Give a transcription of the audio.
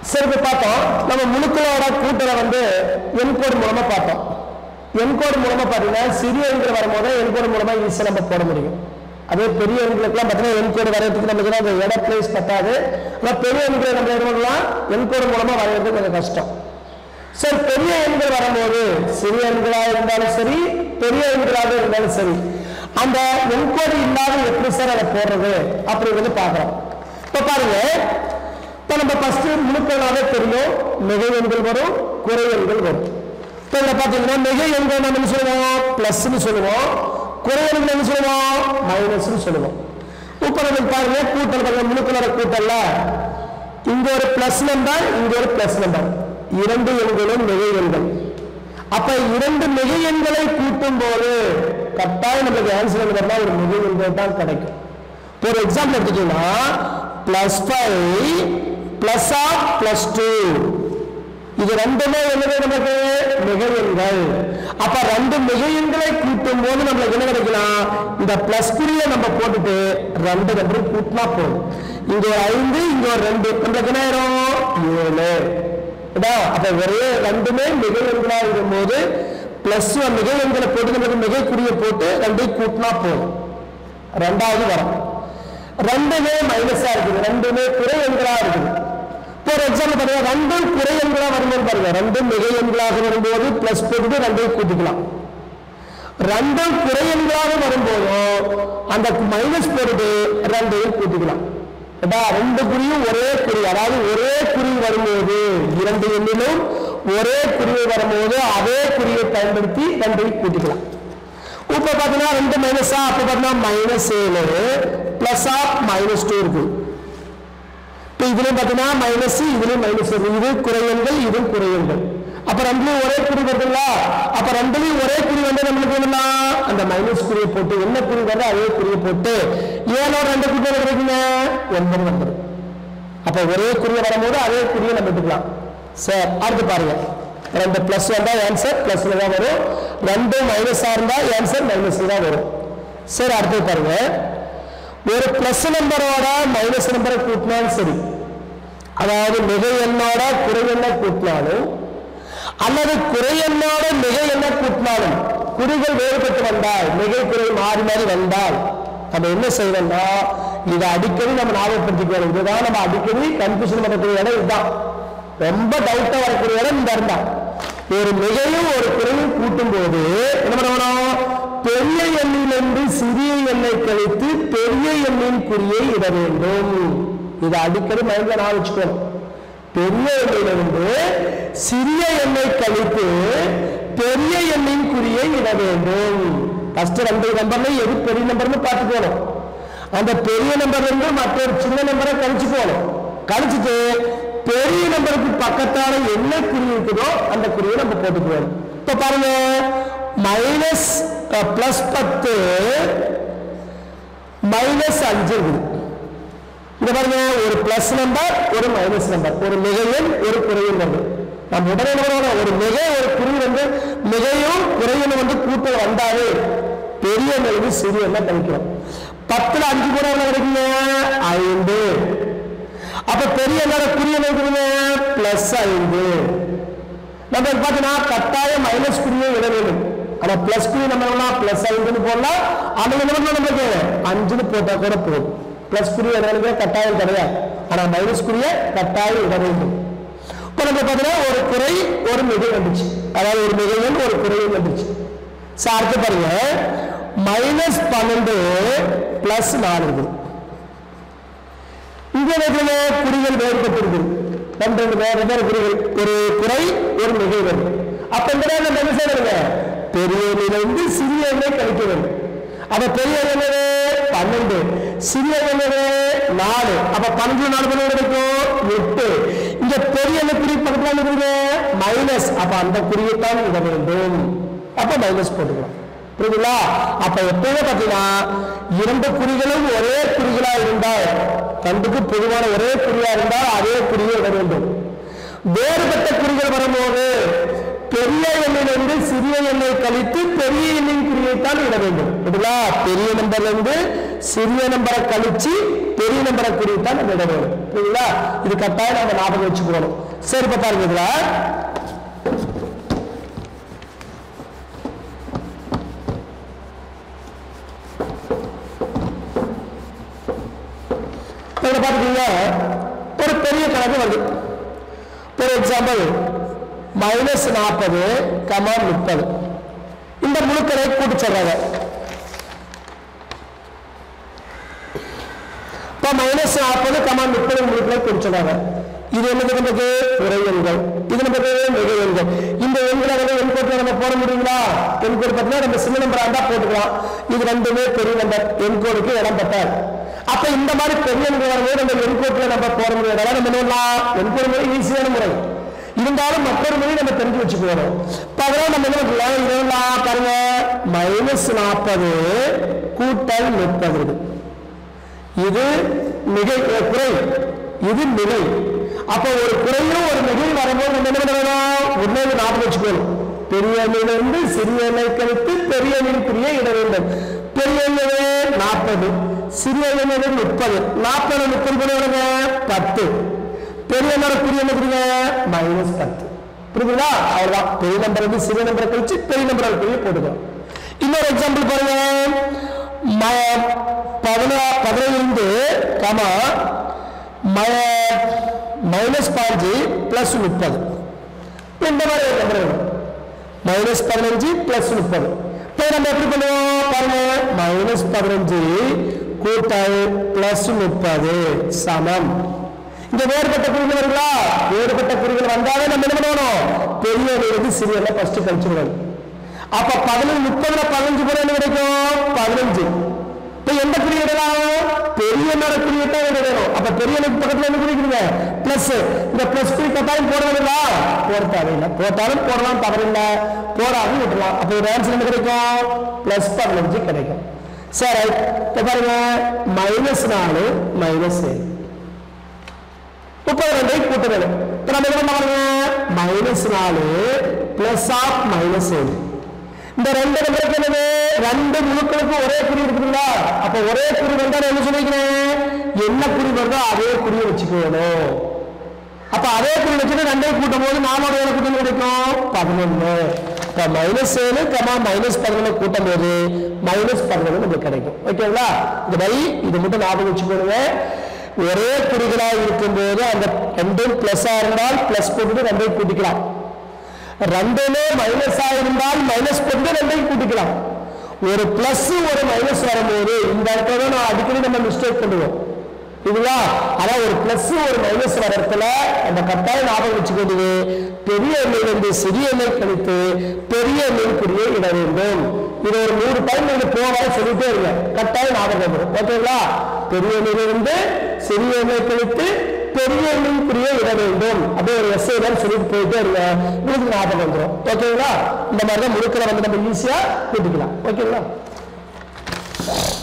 சரி இப்ப பார்த்தோம் நம்ம முழுக்களோட கூட்டலை வந்து என்கோடு மூலமா பார்த்தோம் என்கோடு மூலமா பார்த்தீங்கன்னா சிறிய எண்கள் வரும்போது என்கோடு மூலமா ஈஸியாக நம்ம போட முடியும் அதே பெரிய எண்களுக்கெல்லாம் பார்த்தீங்கன்னா என்கோடு வரையறதுக்கு நமக்கு அந்த இட பிளேஸ் பத்தாது ஆனால் பெரிய எண்களை நம்ம எடுக்கலாம் என்கோடு மூலமா வரையறது கொஞ்சம் கஷ்டம் சரி பெரிய எண்கள் வரும்போது சிறிய எண்களாக இருந்தாலும் சரி பெரிய எண்களாக இருந்தாலும் சரி அந்த எண்கோடு இல்லாத எப்படி சார் அதை போடுறது அப்படிங்கிறது பார்க்குறோம் இப்போ பாருங்க இப்போ நம்ம ஃபர்ஸ்ட் முழுக்களாவே தெரியும் மிகை எண்கள் வரும் குறை எண்கள் வரும் இப்போ இதில் பார்த்தீங்கன்னா மிகை எண்கள் நம்ம என்ன சொல்லுவோம் ப்ளஸ்ன்னு சொல்லுவோம் குறை எண்கள் என்ன சொல்லுவோம் மைனஸ்னு சொல்லுவோம் இப்போ நம்ம பாருங்க கூட்டல் பாருங்க முழுக்கலோட கூட்டல்ல இங்க ஒரு பிளஸ் நம்பர் இங்க ஒரு பிளஸ் நம்பர் இரண்டு எண்களும் மிகை எண்கள் அப்ப இரண்டு மிகை எண்களை கூட்டும் போது கட்டாயம் நமக்கு ஆன்சர் என்ன ஒரு மிகை எண்கள் தான் கிடைக்கும் இப்போ ஒரு எக்ஸாம்பிள் எடுத்துட்டீங்கன்னா plus five plus of plus two இது ரெண்டுமே என்னது நமக்கு மிகை எண்கள் அப்ப ரெண்டு மிகை எண்களை கூட்டும் போது நம்மளுக்கு என்ன கிடைக்கலாம் இந்த பிளஸ் குறிய நம்ம போட்டுட்டு ரெண்டு ரெண்டு கூட்டினா போதும் இங்க ஒரு ஐந்து இங்க ஒரு ரெண்டு நம்மளுக்கு என்ன ஆயிரும் ஏழு இதா, அப்ப ஒரே ரெண்டுமே மிகை எண்களா இருக்கும்போது பிளஸ் மிகை எண்களை போட்டு நம்மளுக்கு மிகை குறிய போட்டு ரெண்டையும் கூட்டினா போதும் ரெண்டாவது வரும் ரெண்டுமே மைனஸா இருக்குது ரெண்டுமே குறை எண்களா இருக்குது இப்போ ஒரு எக்ஸாம்பிள் பாருங்க ரெண்டும் குறை எண்களா வரும்போது பாருங்க ரெண்டும் மிகை எண்களாக வரும்போது பிளஸ் போட்டுட்டு ரெண்டையும் கூட்டிக்கலாம் ரெண்டும் குறை எண்களாக வரும்போதும் அந்த மைனஸ் போட்டுட்டு ரெண்டையும் கூட்டிக்கலாம் ஏடா ரெண்டு குறியும் ஒரே குறி அதாவது ஒரே குறி வரும்போது இரண்டு எண்ணிலும் ஒரே குறியை வரும்போது அதே குறியை பயன்படுத்தி ரெண்டையும் கூட்டிக்கலாம் இப்போ பார்த்தீங்கன்னா ரெண்டு மைனஸா அப்போ பார்த்தீங்கன்னா மைனஸ் ஏழு பிளஸ் ஆஃப் மைனஸ் டூ இருக்கு இப்போ இதுலயும் பார்த்தீங்கன்னா மைனஸ் இதுலயும் மைனஸ் இருக்கு இது குறையங்கள் இது குறையங்கள் அப்ப ரெண்டுலயும் ஒரே குறி வருதுங்களா அப்ப ரெண்டுலயும் ஒரே குறி வந்து நம்மளுக்கு என்னன்னா அந்த மைனஸ் குறியை போட்டு என்ன குறி வருது அதே குறியை போட்டு ஏழோட ரெண்டு குறி கிடைக்குங்க ஒன்பது வந்துடும் அப்ப ஒரே குறியை வரும்போது அதே குறியை நம்ம எடுத்துக்கலாம் சரி அடுத்து பாருங்க ரெண்டு பிளஸ் வந்தா ஆன்சர் பிளஸ்ல தான் வரும் ரெண்டு மைனஸா இருந்தா ஆன்சர் மைனஸ்ல தான் வரும் சரி அடுத்து பாருங்க ஒரு பிளஸ் நம்பரோட மைனஸ் நம்பரை கூட்டினாலும் சரி அதாவது மிகை எண்ணோட குறை எண்ண கூட்டினாலும் அல்லது குறை எண்ணோட மிகை எண்ண கூட்டினாலும் குறிகள் வேறுபட்டு வந்தால் மிகை குறை மாறி மாறி வந்தால் நம்ம என்ன செய்யணும்னா இதை அடிக்கடி நம்ம ஞாபகப்படுத்திக்கணும் இதுதான் நம்ம அடிக்கடி கன்ஃபியூஷன் பண்ணக்கூடிய இடம் இதுதான் ரொம்ப டவுட்டா வரக்கூடிய இடம் இந்த இடம் தான் ஒரு மிகையும் ஒரு குறையும் கூட்டும் போது என்ன பண்ணணும் பெரிய எண்ணிலிருந்து சிறிய எண்ணை கழித்து பெரிய எண்ணின் குறியை இட வேண்டும் இதை அடிக்கடி மைண்ட்ல நான் வச்சுக்கணும் பெரிய எண்ணிலிருந்து சிறிய எண்ணை கழித்து பெரிய எண்ணின் குறியை இட வேண்டும் ஃபர்ஸ்ட் ரெண்டு நம்பர்ல எது பெரிய நம்பர்னு பார்த்துக்கணும் அந்த பெரிய நம்பர்ல இருந்து மற்றொரு சின்ன நம்பரை கழிச்சு போகணும் கழிச்சுட்டு பெரிய நம்பருக்கு பக்கத்தால என்ன குறி இருக்குதோ அந்த குறியை நம்ம போட்டுக்குவோம் இப்ப பாருங்க மைனஸ் பிளஸ் பத்து மைனஸ் அஞ்சு இருக்குது இங்க பாருங்க ஒரு பிளஸ் நம்பர் ஒரு மைனஸ் நம்பர் ஒரு மிகையன் ஒரு குறையன் வருது நம்ம உடனே என்ன பண்ணுவோம் ஒரு மிகை ஒரு குறி வந்து மிகையும் குறையன் வந்து கூட்டல் வந்தாலே பெரிய எண்ணெய் சிறிய எண்ணெய் கழிக்கிறோம் பத்துல அஞ்சு கூட என்ன கிடைக்குங்க ஐந்து அப்ப பெரிய எண்ணோட குறி என்ன இருக்குதுங்க பிளஸ் ஐந்து நம்ம பார்த்தீங்கன்னா கட்டாயம் மைனஸ் குறியை விட வேண்டும் ஆனா பிளஸ் குறி நம்ம என்ன பிளஸ் ஐந்துன்னு போடலாம் ஆனா என்ன பண்ணலாம் நமக்கு அஞ்சுன்னு போட்டா கூட போதும் பிளஸ் குறி இடங்களுக்கு கட்டாயம் கிடையாது ஆனா மைனஸ் குறிய கட்டாயம் இட வேண்டும் இப்போ நம்ம பார்த்தீங்கன்னா ஒரு குறை ஒரு மிகை வந்துச்சு அதாவது ஒரு மிகையும் ஒரு குறையும் வந்துச்சு சார் அடுத்து பாருங்க மைனஸ் பன்னெண்டு பிளஸ் நாலு இருக்குது இங்க இருக்கிற குறிகள் வேறுபட்டிருக்கு ரெண்டு ரெண்டு வேறு வேறு குறிகள் ஒரு குறை ஒரு மிகை வரும் அப்ப இந்த நேரம் நம்ம என்ன செய்யணுங்க பெரிய எண்ணிலிருந்து சிறிய எண்ணை கழிக்க வேண்டும் அப்ப பெரிய எண்ணது பன்னெண்டு சிறிய எண்ணது நாலு அப்ப பன்னெண்டு நாலு பண்ண கிடைக்கும் எட்டு இங்க பெரிய எண்ணெய் குறி பக்கத்துல என்ன இருக்குது மைனஸ் அப்ப அந்த குறியைத்தான் இட வேண்டும் அப்ப மைனஸ் போட்டுக்கலாம் புரியுதுங்களா அப்ப எப்பவுமே பாத்தீங்கன்னா இரண்டு குறிகளும் ஒரே குறிகளா இருந்தால் ரெண்டுக்கு பொதுவான ஒரே குறியா இருந்தால் அதே குறியை இட வேண்டும் வேறுபட்ட குறிகள் வரும்போது பெரிய எண்ணிலிருந்து சிறிய எண்ணை கழித்து பெரிய எண்ணின் குறியைத்தான் இட வேண்டும் புரியுதுங்களா பெரிய நம்பர்ல இருந்து சிறிய நம்பரை கழிச்சு பெரிய நம்பரை குறியைத்தான் நம்ம இட வேண்டும் புரியுங்களா இது கட்டாயம் நம்ம ஞாபகம் வச்சுக்கணும் சரி இப்ப பாருங்க இதுல இதில் பார்த்துட்டீங்க ஒரு பெரிய கணக்கு வருது ஒரு எக்ஸாம்பிள் மைனஸ் நாற்பது கமா முப்பது இந்த முழுக்களை கூட்டி சொல்றாங்க இப்போ மைனஸ் நாற்பது கமா முப்பது முழுக்களை கூட்டி சொல்றாங்க இது என்னது நமக்கு உரை எண்கள் இது நமக்கு மிக எண்கள் இந்த எண்களை வந்து எண் கோட்டில் நம்ம போட முடியுங்களா எண் கோடு பார்த்தீங்கன்னா நம்ம சின்ன நம்பரா இருந்தா போட்டுக்கலாம் இது ரெண்டுமே பெரிய நம்பர் எண் கோடுக்கு இடம் பத்தாது அப்ப இந்த மாதிரி பெரிய நம்பர் வரும்போது நம்ம எண் கோட்டில் நம்ம போட முடியாது நம்ம என்ன பண்ணலாம் எண் கோடு முறை ஈஸியான முறை இருந்தாலும் மற்றொரு மொழி நம்ம தெரிஞ்சு வச்சுக்கணும் இப்ப அதெல்லாம் நம்ம என்ன பண்ணலாம் இதெல்லாம் பாருங்க மைனஸ் நாற்பது கூட்டல் முப்பது இருக்கு இது மிகை அஹ், குறை இது மிகை அப்ப ஒரு குறையும் ஒரு மிகை வரும்போது நம்ம என்ன பண்ணணும் உடனே ஞாபகம் வச்சுக்கணும் பெரிய எண்ணிலிருந்து சிறிய எண்ணை கழித்து பெரிய எண்ணிற்குரிய இட வேண்டும் பெரிய எண்ணது நாற்பது சிறிய எண்ணது முப்பது நாற்பது முப்பது பண்ணுவாங்க பத்து பெரிய நம்பர் பெரிய நம்பர் மைனஸ் பத்து புரியுதுங்களா அவ்வளவுதான் பெரிய நம்பர் வந்து சிறிய நம்பரை கழிச்சு பெரிய நம்பரை பெரிய போட்டுக்கலாம் இன்னொரு எக்ஸாம்பிள் பாருங்க ம- பதினா பதினைந்து கமா மைனஸ் பாஞ்சு பிளஸ் முப்பது இந்த மாதிரி ஒரு நம்பர் வரும் மைனஸ் பதினஞ்சு பிளஸ் முப்பது இப்போ நம்ம எப்படி பண்ணுவோம் பாருங்க மைனஸ் பதினஞ்சு கூட்டல் பிளஸ் முப்பது சமம் இந்த வேறுபட்ட குறிகள் வருங்களா வேறுபட்ட குறிகள் வந்தாலே நம்ம என்ன பண்ணணும் பெரிய எண்ணிலிருந்து சிறிய எண்ணை ஃபர்ஸ்ட் கழிச்சுடணும் அப்ப பதினஞ்சு முப்பதுல பதினஞ்சு கூட என்ன கிடைக்கும் பதினஞ்சு இப்ப எந்த குறியிடலாம் பெரிய மேல குறியிட்டா இடணும் அப்ப பெரிய எண்ணுக்கு பக்கத்துல என்ன குறிக்கிறீங்க பிளஸ் இந்த பிளஸ் குறி கட்டாயம் போடுறதுங்களா போட தேவையில்லை போட்டாலும் போடலாம் தவறில்லை போடாது விட்டுலாம் அப்ப ஒரு ஆன்சர் என்ன கிடைக்கும் பிளஸ் பதினஞ்சு கிடைக்கும் சரி இப்ப பாருங்க மைனஸ் நாலு மைனஸ் ஏழு முப்பது ரெண்டை கூட்ட வேணும் இப்ப நம்ம என்ன பாருங்க மைனஸ் நாலு பிளஸ் ஆஃப் மைனஸ் ஏழு இந்த ரெண்டு நம்பருக்கு என்னது ரெண்டு முழுக்களுக்கு ஒரே குறி இருக்குதுங்களா அப்ப ஒரே குறி வந்தா நான் என்ன சொல்லிக்கிறேன் என்ன குறி வருதோ அதே குறியை வச்சுக்கணும் அப்ப அதே குறி வச்சுட்டு ரெண்டையும் கூட்டும் போது நாலோட எவ்வளவு கூட்டம் கிடைக்கும் பதினொன்னு இப்ப மைனஸ் ஏழு கமா மைனஸ் பதினொன்று கூட்டும் போது மைனஸ் பதினொன்று நமக்கு கிடைக்கும் ஓகேங்களா இந்த மாதிரி இது மட்டும் ஞாபகம் வச்சுக்கோங்க ஒரே குறிகளா இருக்கும்போது அந்த ரெண்டும் பிளஸ்ஸா இருந்தால் பிளஸ் போட்டுட்டு ரெண்டையும் கூட்டிக்கலாம் ரெண்டுமே மைனஸா இருந்தால் மைனஸ் போட்டு ரெண்டையும் கூட்டிக்கலாம் ஒரு பிளஸ் ஒரு மைனஸ் வரும்போது இந்த இடத்துல தான் நான் அடிக்கடி நம்ம மிஸ்டேக் பண்ணுவோம் இதுவா அதான் ஒரு பிளஸ் ஒரு மைனஸ் வர இடத்துல நம்ம கட்டாயம் ஞாபகம் வச்சுக்கிறது பெரிய எண்ணிலிருந்து சிறிய எண்ணை கழித்து பெரிய எண்ணிற்குரிய இட வேண்டும் இது ஒரு நூறு டைம் நீங்க போக சொல்லிட்டே இருங்க கட்டாயம் ஞாபகம் வரும் ஓகேங்களா பெரிய எண்ணிலிருந்து சிறிய எண்ணை கழித்து பெரிய எண்ணிற்குரிய இட வேண்டும் அப்படியே ஒரு எஸ்ஐ தான் சொல்லிட்டு போயிட்டே இருங்க உங்களுக்கு ஞாபகம் வந்துடும் ஓகேங்களா இந்த மாதிரி தான் முழுக்கிற வந்து நம்ம ஈஸியா கூட்டிக்கலாம் ஓகேங்களா